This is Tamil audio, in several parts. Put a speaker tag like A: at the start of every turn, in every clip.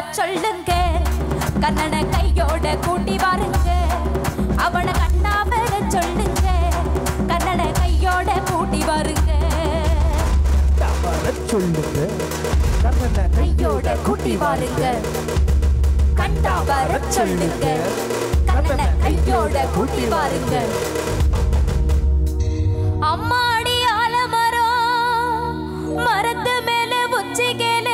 A: சொல்லுங்க கண்ணனை கையோட கூட்டி வாருங்க அவனை கண்டா வர சொல்லுங்க கண்ணனை கையோட கூட்டி வாருங்க
B: வர சொல்லுங்க கண்ணனை
A: கையோட கூட்டி வாருங்க கண்டா வர சொல்லுங்க கண்ணனை கையோட கூட்டி வாருங்க அம்மாடி ஆலமரம் மரத்து மேல உச்சிகளே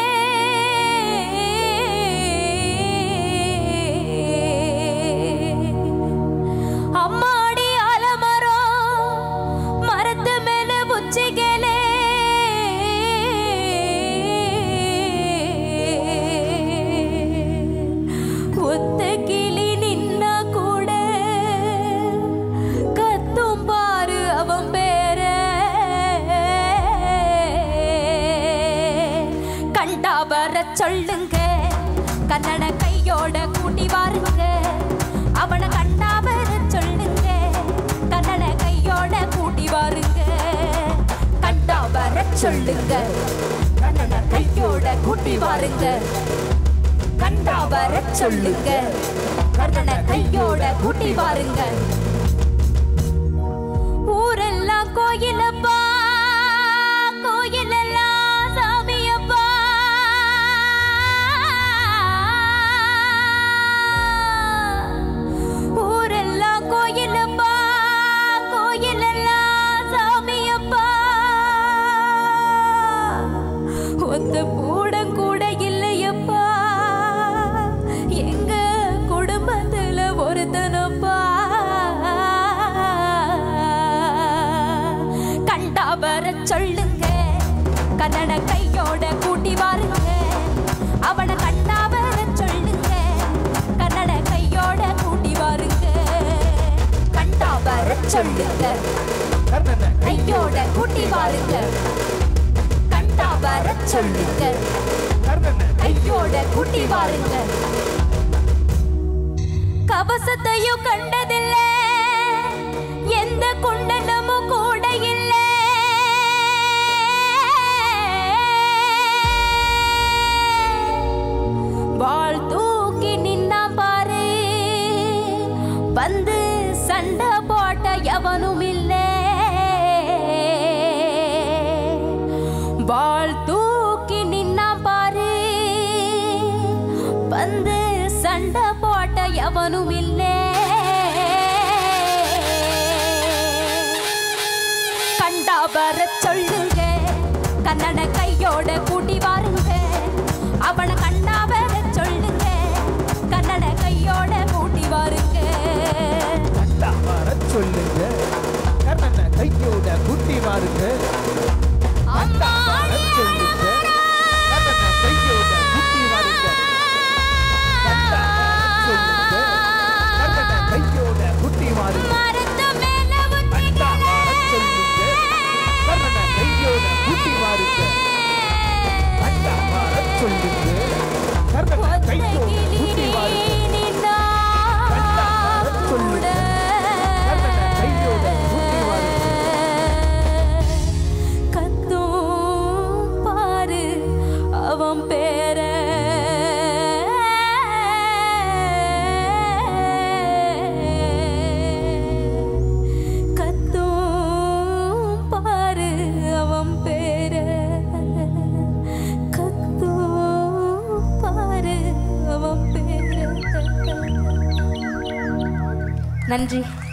A: அம்மாடி ஆலமரம் மரத்து மேல உச்சிகளே ஒத்த கிளி நின்னா கூட கத்தும் பாரு அவன் பேர கண்டா வர சொல்லுங்க கண்ணன கையோட கூட்டி வாருங்க அவனை கண்டா வர சொல்லுங்க கண்ணன கையோட கூட்டி வாருங்க கண்டா வர சொல்லுங்க கண்ணன கையோட கூட்டி வாருங்க கண்டா வர சொல்லுங்க கண்ணனை கையோட கூட்டி வாருங்க ஊரெல்லாம் கோயிலப்பா கோயிலெல்லாம் சாமியப்பா ஊரெல்லாம் கோயிலப்பா கோயிலெல்லாம் சாமியப்பா ஒத்த பூடம் கூட இல்லையப்பா எங்க குடும்பத்துல ஒருத்தனப்பா கண்டா வர சொல்லுங்க கண்ணனை கையோட கூட்டி வாருங்க அவனை கண்டா வர சொல்லுங்க கண்ணனை கையோட கூட்டி வாருங்க கண்டா வர சொல்லுங்க
B: கண்ணனை
A: கையோட கூட்டி வாருங்க கண்டா வர சொல்லுங்க
B: கண்ணனை
A: கையோட கூட்டி வாருங்க கவசத்தையும் கண்டதில்ல எந்த குண்டலமும் கூட இல்ல வாழ் தூக்கி நின்னா பாரு வந்து சண்டை போட்ட எவனும் இல்லை வாழ் தூக்கி நின்னா பாரு வந்து சண்டை போட்ட எவனும் இல்லை கண்டா வர சொல்லுங்க கண்ணனை கையோட கூட்டி வாருங்க அவனை கண்டா வர சொல்லுங்க கண்ணனை கையோட கூட்டி வாருங்க
B: கண்டா வர சொல்லுங்க கண்ணனை கையோட குட்டி வாருங்க கண்டா வர சொல்லுங்க கண்ணனை கையோட குட்டி வாருங்க கண்டா வர சொல்லுங்க கண்ணனை கையோட குட்டி வாருங்க
A: மரத்து மேல
B: கண்டா வர சொல்லுங்க கண்ணனை கையோட குட்டி வாருங்க கண்டா வர சொல்லுங்க கண்ணனை கையோட குட்டி வாருங்க கண்டா வர சொல்லுங்க கண்ணனை கையோட குட்டி வாருங்க
A: கத்தும் பாரு அவன் பேர கத்தும் பாரு அவன் பேர கத்தும் பாரு அவன் பேர நன்றி